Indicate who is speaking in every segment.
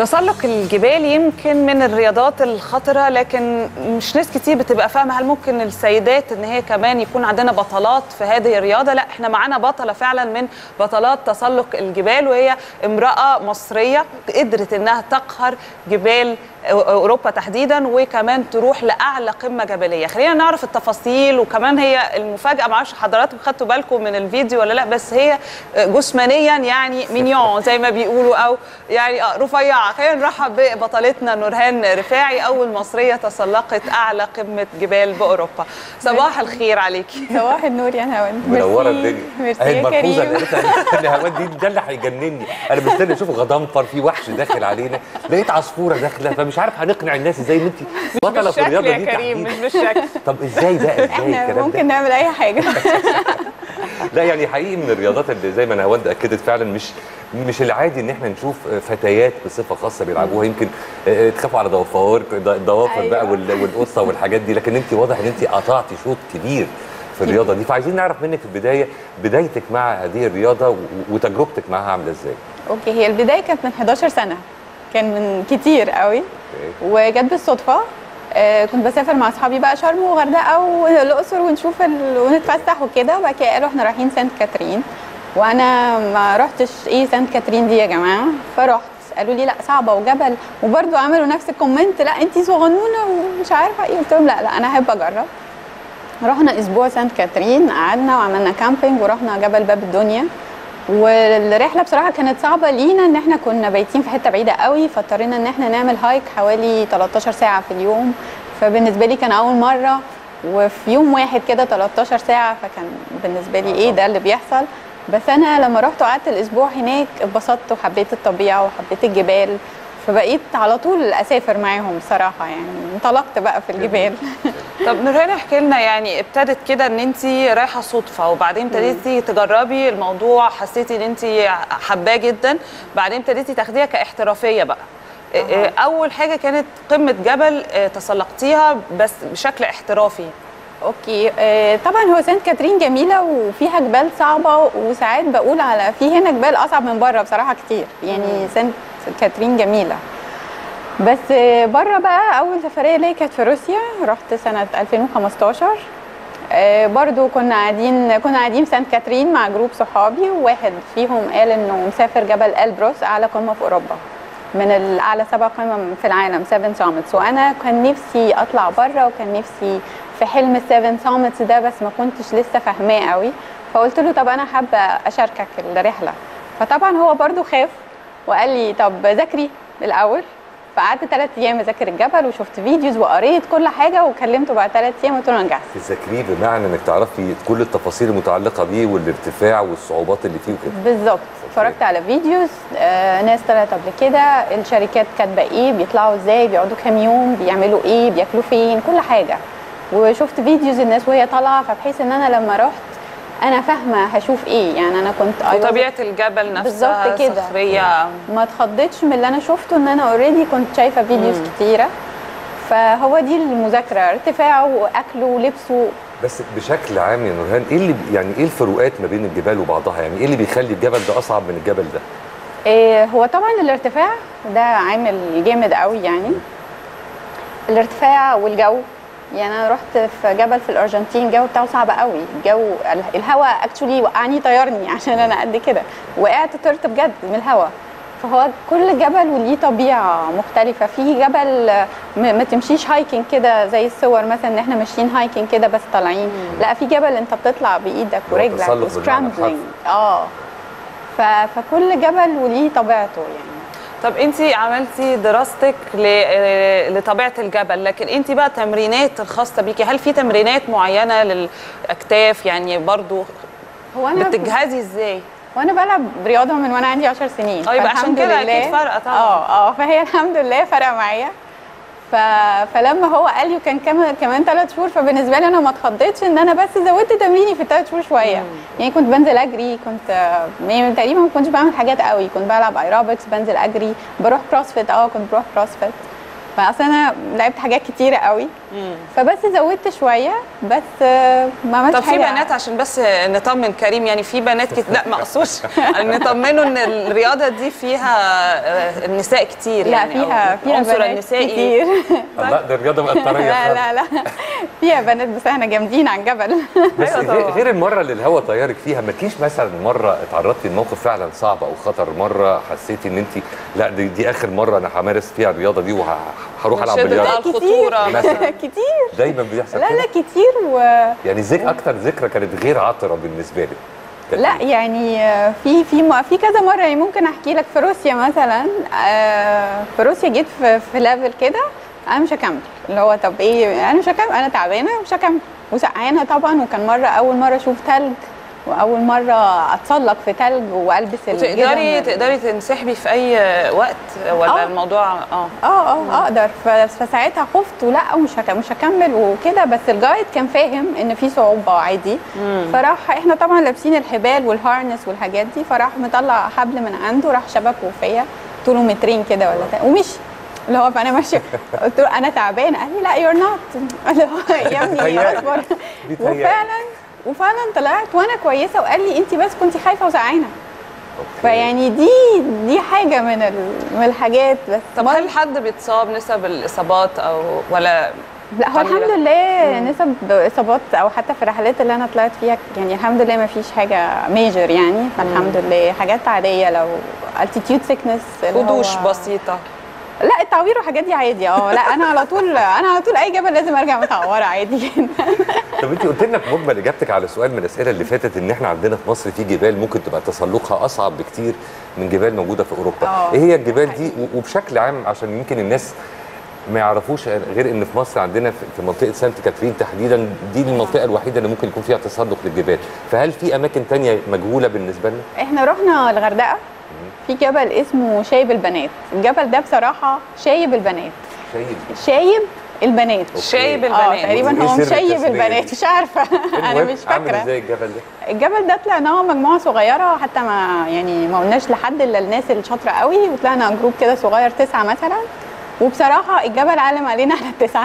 Speaker 1: تسلق الجبال يمكن من الرياضات الخطرة لكن مش ناس كتير بتبقى فاهمة هل ممكن السيدات ان هي كمان يكون عندنا بطلات في هذه الرياضة لا احنا معانا بطلة فعلا من بطلات تسلق الجبال وهي امرأة مصرية قدرت انها تقهر جبال اوروبا تحديدا وكمان تروح لاعلى قمه جبليه خلينا نعرف التفاصيل وكمان هي المفاجاه ما اعرفش حضراتكم خدتوا بالكم من الفيديو ولا لا بس هي جسمانيا يعني مينيون زي ما بيقولوا او يعني رفيعه خلينا نرحب ببطلتنا نورهان رفاعي اول مصريه تسلقت اعلى قمه جبال باوروبا صباح الخير عليكي
Speaker 2: صباح النور يا هوان
Speaker 3: منوره الدنيا
Speaker 2: ميرسي
Speaker 3: اهي
Speaker 2: يا
Speaker 3: الملحوظه اللي
Speaker 2: كريم
Speaker 3: قالتها ان هوان دي ده اللي هيجنني انا مستني اشوف غضنفر في وحش داخل علينا لقيت عصفوره داخله فمش عارف هنقنع الناس ازاي ان انت بطله في
Speaker 1: بالشكل
Speaker 3: الرياضه
Speaker 1: يا
Speaker 3: دي
Speaker 1: كريم
Speaker 3: تحديداً.
Speaker 1: مش بالشكل
Speaker 3: طب ازاي بقى ازاي
Speaker 2: احنا
Speaker 3: الكلام
Speaker 2: ممكن
Speaker 3: ده
Speaker 2: نعمل اي حاجه
Speaker 3: لا يعني حقيقي من الرياضات اللي زي ما نهاوند اكدت فعلا مش مش العادي ان احنا نشوف فتيات بصفه خاصه بيلعبوها يمكن آه، تخافوا على ضوافر الضوافر بقى
Speaker 2: أيوة.
Speaker 3: وال- والقصه والحاجات دي لكن انت واضح ان انت قطعتي شوط كبير في الرياضه دي فعايزين نعرف منك في البدايه بدايتك مع هذه الرياضه و- وتجربتك معاها عامله ازاي
Speaker 2: اوكي هي البدايه كانت من 11 سنه كان من كتير قوي
Speaker 3: أوكي.
Speaker 2: وجت بالصدفه آه كنت بسافر مع اصحابي بقى شرم وغردقه والاقصر ونشوف ال... ونتفسح وكده وبعد كده قالوا احنا رايحين سانت كاترين وانا ما رحتش ايه سانت كاترين دي يا جماعه فرحت قالوا لي لا صعبه وجبل وبرده عملوا نفس الكومنت لا انت صغنونه ومش عارفه ايه قلت لهم لا لا انا احب اجرب رحنا اسبوع سانت كاترين قعدنا وعملنا كامبينج ورحنا جبل باب الدنيا والرحله بصراحه كانت صعبه لينا ان احنا كنا بايتين في حته بعيده قوي فاضطرينا ان احنا نعمل هايك حوالي 13 ساعه في اليوم فبالنسبه لي كان اول مره وفي يوم واحد كده 13 ساعه فكان بالنسبه لي ايه ده اللي بيحصل بس انا لما رحت وقعدت الاسبوع هناك اتبسطت وحبيت الطبيعه وحبيت الجبال فبقيت على طول اسافر معاهم بصراحه يعني انطلقت بقى في الجبال
Speaker 1: طب نورهان احكي لنا يعني ابتدت كده ان انت رايحه صدفه وبعدين ابتديتي تجربي الموضوع حسيتي ان انت حباه جدا بعدين ابتديتي تاخديها كاحترافيه بقى
Speaker 2: أها.
Speaker 1: اول حاجه كانت قمه جبل اه، تسلقتيها بس بشكل احترافي
Speaker 2: اوكي آه، طبعا هو سانت كاترين جميله وفيها جبال صعبه وساعات بقول على في هنا جبال اصعب من بره بصراحه كتير يعني سانت كاترين جميله بس آه، بره بقى اول سفريه ليا كانت في روسيا رحت سنه 2015 آه، برضو كنا قاعدين كنا قاعدين في سانت كاترين مع جروب صحابي وواحد فيهم قال انه مسافر جبل البروس اعلى قمه في اوروبا من الاعلى سبع قمم في العالم 7 سامتس وانا كان نفسي اطلع بره وكان نفسي في حلم السيفن سامتس ده بس ما كنتش لسه فاهماه قوي فقلت له طب انا حابه اشاركك الرحله فطبعا هو برضو خاف وقال لي طب ذاكري الاول فقعدت ثلاث ايام اذاكر الجبل وشفت فيديوز وقريت كل حاجه وكلمته بعد ثلاث ايام قلت له انا نجحت
Speaker 3: تذاكريه بمعنى انك تعرفي كل التفاصيل المتعلقه بيه والارتفاع والصعوبات اللي فيه وكده
Speaker 2: بالظبط اتفرجت على فيديوز آه ناس طلعت قبل كده الشركات كاتبه ايه بيطلعوا ازاي بيقعدوا كام يوم بيعملوا ايه بياكلوا فين كل حاجه وشفت فيديوز الناس وهي طالعه فبحيث ان انا لما رحت انا فاهمه هشوف ايه يعني انا كنت I was-
Speaker 1: وطبيعه الجبل نفسها
Speaker 2: بالظبط كده.
Speaker 1: صخريه
Speaker 2: ما اتخضيتش من اللي انا شفته ان انا اوريدي كنت شايفه فيديوز كتيره فهو دي المذاكره ارتفاعه واكله ولبسه
Speaker 3: بس بشكل عام يا نورهان ايه اللي يعني ايه الفروقات ما بين الجبال وبعضها يعني ايه اللي بيخلي الجبل ده اصعب من الجبل ده
Speaker 2: إيه هو طبعا الارتفاع ده عامل جامد قوي يعني الارتفاع والجو يعني انا رحت في جبل في الارجنتين الجو بتاعه صعب قوي الجو الهواء اكشولي وقعني طيرني عشان انا قد كده وقعت طرت بجد من الهواء فهو كل جبل وليه طبيعه مختلفه في جبل م- ما تمشيش هايكنج كده زي الصور مثلا ان احنا ماشيين هايكنج كده بس طالعين لا في جبل انت بتطلع بايدك
Speaker 3: هو
Speaker 2: ورجلك
Speaker 3: تسلق بالمعنى
Speaker 2: وسكرامبلينج اه ف- فكل جبل وليه طبيعته يعني
Speaker 1: طب انت عملتي دراستك ل- لطبيعه الجبل لكن انت بقى تمرينات الخاصه بيكي هل في تمرينات معينه للاكتاف يعني برضو
Speaker 2: هو انا
Speaker 1: بتجهزي ازاي
Speaker 2: وانا بلعب رياضه من وانا عندي 10 سنين
Speaker 1: طيب عشان
Speaker 2: فالحمد
Speaker 1: كده
Speaker 2: لله-
Speaker 1: أكيد فارقة طبعاً.
Speaker 2: اه اه فهي الحمد لله فارقه معايا ف... فلما هو قال لي وكان كمان كمان ثلاث شهور فبالنسبه لي انا ما اتخضيتش ان انا بس زودت تمريني في الثلاث شهور شويه يعني كنت بنزل اجري كنت آه، يعني تقريبا ما كنتش بعمل حاجات قوي كنت بلعب ايروبكس بنزل اجري بروح كروسفيت اه كنت بروح كروسفيت فاصل انا لعبت حاجات كتيره قوي فبس زودت شويه بس آه، ما عملتش
Speaker 1: طب في
Speaker 2: حاجه
Speaker 1: بنات عشان بس نطمن كريم يعني في بنات كت... لا ما اقصدش نطمنه ان الرياضه دي فيها آه، النساء كتير
Speaker 2: لا
Speaker 1: يعني أو
Speaker 2: فيها فيها
Speaker 1: العنصر
Speaker 2: بنات
Speaker 1: النسائي
Speaker 2: كتير
Speaker 3: الله ده الرياضه بقت طريه
Speaker 2: لا لا لا فيها بنات بس احنا جامدين على الجبل
Speaker 3: بس
Speaker 1: أيوة
Speaker 3: غير-
Speaker 1: طبعاً.
Speaker 3: غير المره اللي الهوا طيارك فيها ما تجيش مثلا مره اتعرضتي لموقف فعلا صعب او خطر مره حسيتي ان انت لا دي, دي اخر مره انا همارس فيها الرياضه دي وهروح
Speaker 1: من
Speaker 3: العب
Speaker 1: شدة
Speaker 3: بالرياضه
Speaker 1: الخطورة
Speaker 3: مثلا.
Speaker 2: كتير
Speaker 3: دايما بيحصل
Speaker 2: لا
Speaker 3: كده
Speaker 2: لا كتير و
Speaker 3: يعني ذك اكتر ذكرى كانت غير عطره بالنسبه لك كانت
Speaker 2: لا
Speaker 3: إيه؟
Speaker 2: يعني آه، في في م- في كذا مره يعني ممكن احكي لك في روسيا مثلا آه، في روسيا جيت في, في ليفل كده انا مش هكمل اللي هو طب ايه انا مش هكمل انا تعبانه مش هكمل وسقعانه طبعا وكان مره اول مره اشوف ثلج واول مره اتسلق في ثلج والبس
Speaker 1: وتقدري
Speaker 2: الجزم.
Speaker 1: تقدري تنسحبي في اي وقت ولا
Speaker 2: آه.
Speaker 1: الموضوع اه
Speaker 2: اه اه اقدر ف- فساعتها خفت ولا ومش هك- مش هكمل وكده بس الجايد كان فاهم ان في صعوبه عادي فراح احنا طبعا لابسين الحبال والهارنس والحاجات دي فراح مطلع حبل من عنده راح شبكه فيا طوله مترين كده ولا تا- ومشي اللي هو فانا ماشيه قلت له انا تعبان قال لي لا يور نوت اللي هو يا ابني
Speaker 3: بيتهيألي.
Speaker 2: اصبر
Speaker 3: بيتهيألي.
Speaker 2: وفعلا وفعلا طلعت وانا كويسه وقال لي انت بس كنت خايفه وزعانه
Speaker 3: أوكي.
Speaker 2: فيعني دي دي حاجه من ال- من الحاجات بس
Speaker 1: طب
Speaker 2: مرة-
Speaker 1: هل حد بيتصاب نسب الاصابات او ولا
Speaker 2: لا هو
Speaker 1: قليلة.
Speaker 2: الحمد لله نسب اصابات او حتى في الرحلات اللي انا طلعت فيها يعني الحمد لله ما فيش حاجه ميجر يعني فالحمد لله حاجات عاديه لو altitude sickness اللي
Speaker 1: خدوش
Speaker 2: هو-
Speaker 1: بسيطه
Speaker 2: لا التعوير والحاجات دي عادي اه لا انا على طول انا على طول اي جبل لازم ارجع متعوره عادي جدا
Speaker 3: طب انت قلت لنا في مجمل اجابتك على سؤال من الاسئله اللي فاتت ان احنا عندنا في مصر في جبال ممكن تبقى تسلقها اصعب بكتير من جبال موجوده في اوروبا
Speaker 2: اه.
Speaker 3: ايه هي الجبال دي و- وبشكل عام عشان يمكن الناس ما يعرفوش غير ان في مصر عندنا في في منطقه سانت كاترين تحديدا دي المنطقه الوحيده اللي ممكن يكون فيها تسلق للجبال فهل في اماكن تانية مجهوله بالنسبه لنا
Speaker 2: احنا رحنا الغردقه في جبل اسمه شايب البنات الجبل ده بصراحه شايب البنات
Speaker 3: شايف
Speaker 2: شايب البنات
Speaker 3: أوكي.
Speaker 1: شايب
Speaker 2: اه
Speaker 1: البنات
Speaker 2: تقريبا
Speaker 3: إيه
Speaker 2: هو
Speaker 3: سر
Speaker 2: مشيب
Speaker 3: التسمية
Speaker 2: البنات
Speaker 3: دي؟
Speaker 2: مش عارفه انا
Speaker 3: المهم،
Speaker 2: مش
Speaker 3: عامل
Speaker 2: فاكره
Speaker 3: ازاي الجبل ده
Speaker 2: الجبل ده طلعناه مجموعه صغيره حتى ما يعني ما قلناش لحد الا الناس الشاطره قوي وطلعنا جروب كده صغير تسعه مثلا وبصراحه الجبل علم علينا احنا التسعه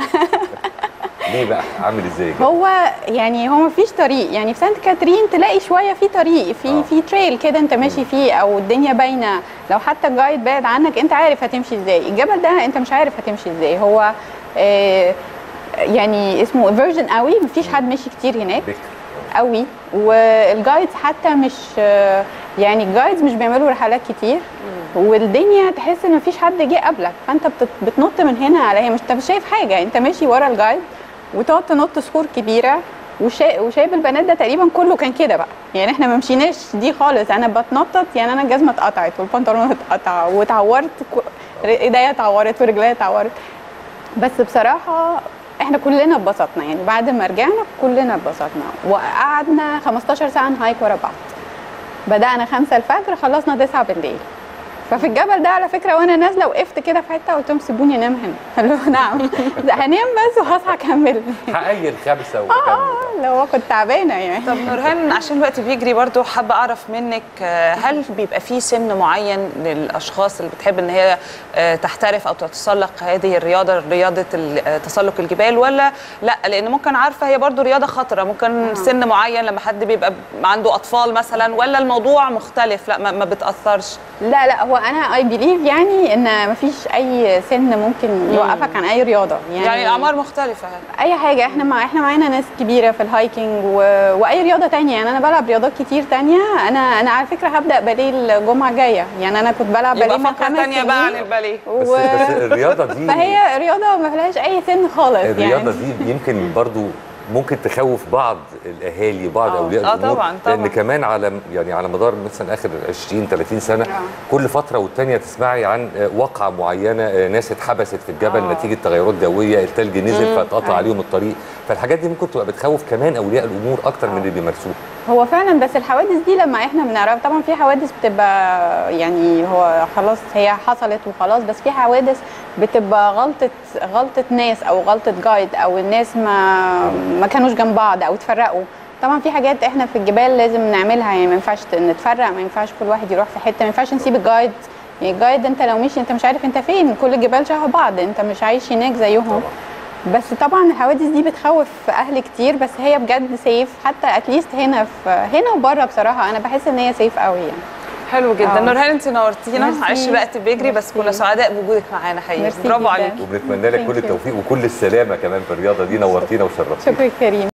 Speaker 3: ليه بقى عامل ازاي الجبل
Speaker 2: هو يعني هو ما فيش طريق يعني في سانت كاترين تلاقي شويه في طريق في
Speaker 3: آه.
Speaker 2: في تريل كده انت ماشي فيه او الدنيا باينه لو حتى الجايد بعد عنك انت عارف هتمشي ازاي الجبل ده انت مش عارف هتمشي ازاي هو آه يعني اسمه فيرجن قوي مفيش حد ماشي كتير هناك
Speaker 3: بكر
Speaker 2: قوي والجايدز حتى مش يعني الجايدز مش بيعملوا رحلات كتير والدنيا تحس ان مفيش حد جه قبلك فانت بت- بتنط من هنا على هنا مش انت مش شايف حاجه انت ماشي ورا الجايد وتقعد تنط صخور كبيره وشا... وشايب البنات ده تقريبا كله كان كده بقى يعني احنا ما مشيناش دي خالص انا بتنطط يعني انا الجزمه اتقطعت والبنطلون اتقطع واتعورت ك- ايديا اتعورت ورجليا اتعورت بس بصراحه احنا كلنا اتبسطنا يعني بعد ما رجعنا كلنا اتبسطنا وقعدنا 15 ساعه نهايك ورا بعض بدأنا خمسة الفجر خلصنا تسعة بالليل ففي الجبل ده على فكره وانا نازله وقفت كده في حته قلت لهم سيبوني انام هنا قالوا له نعم ده هنام بس وهصحى اكمل
Speaker 3: حقيقي الخمسه
Speaker 2: اه
Speaker 3: وكمل
Speaker 2: اه اللي هو كنت تعبانه يعني
Speaker 1: طب نورهان عشان الوقت بيجري برضو حابه اعرف منك آه، هل بيبقى في سن معين للاشخاص اللي بتحب ان هي آه، تحترف او تتسلق هذه الرياضه رياضه ال- آه، تسلق الجبال ولا لا لان ممكن عارفه هي برضو رياضه خطره ممكن سن معين لما حد بيبقى عنده اطفال مثلا ولا الموضوع مختلف لا ما, ما بتاثرش
Speaker 2: لا لا هو انا اي بليف يعني ان مفيش اي سن ممكن يوقفك عن اي رياضه
Speaker 1: يعني, يعني الاعمار مختلفه
Speaker 2: اي حاجه احنا مع احنا معانا ناس كبيره في الهايكنج و... واي رياضه تانية يعني انا بلعب رياضات كتير تانية انا انا على فكره هبدا باليه الجمعه الجايه يعني انا كنت بلعب باليه
Speaker 1: يبقى
Speaker 2: من
Speaker 1: فقره
Speaker 2: خمس
Speaker 1: ثانيه بقى عن
Speaker 2: سنين
Speaker 1: الباليه
Speaker 3: بس,
Speaker 2: و...
Speaker 3: بس الرياضه دي
Speaker 2: فهي رياضه ما فيهاش اي سن خالص
Speaker 3: الرياضه
Speaker 2: يعني
Speaker 3: دي يمكن برضو ممكن تخوف بعض الاهالي بعض
Speaker 1: آه.
Speaker 3: اولياء
Speaker 1: آه
Speaker 3: الامور
Speaker 1: طبعاً،
Speaker 3: لان
Speaker 1: طبعاً.
Speaker 3: كمان على يعني على مدار مثلا اخر 20 30 سنه
Speaker 2: آه.
Speaker 3: كل فتره والتانيه تسمعي عن آه، واقعه معينه آه، ناس اتحبست في الجبل
Speaker 2: آه.
Speaker 3: نتيجه تغيرات جويه الثلج نزل فاتقطع
Speaker 2: أيوة.
Speaker 3: عليهم الطريق فالحاجات دي ممكن تبقى بتخوف كمان اولياء الامور اكتر من اللي بيمارسوها
Speaker 2: هو فعلا بس الحوادث دي لما احنا بنعرف طبعا في حوادث بتبقى يعني هو خلاص هي حصلت وخلاص بس في حوادث بتبقى غلطة غلطة ناس او غلطة جايد او الناس ما ما كانوش جنب بعض او اتفرقوا طبعا في حاجات احنا في الجبال لازم نعملها يعني ما ينفعش نتفرق ما ينفعش كل واحد يروح في حته ما ينفعش نسيب الجايد يعني الجايد انت لو مشي انت مش عارف انت فين كل الجبال شبه بعض انت مش عايش هناك زيهم بس طبعا الحوادث دي بتخوف اهل كتير بس هي بجد سيف حتى اتليست هنا في هنا وبره بصراحه انا بحس ان هي سيف قوي يعني
Speaker 1: حلو جدا
Speaker 2: آه.
Speaker 1: نورهان انت نورتينا
Speaker 2: ميرسي.
Speaker 1: معلش الوقت بيجري بس كنا
Speaker 2: ميرسي.
Speaker 1: سعداء بوجودك معانا حقيقي
Speaker 2: ميرسي
Speaker 1: برافو
Speaker 2: جداً.
Speaker 1: عليكي
Speaker 3: وبنتمنى لك
Speaker 2: Thank
Speaker 3: كل
Speaker 2: you.
Speaker 3: التوفيق وكل السلامه كمان في الرياضه دي نورتينا وشرفتينا
Speaker 2: شكرا كريم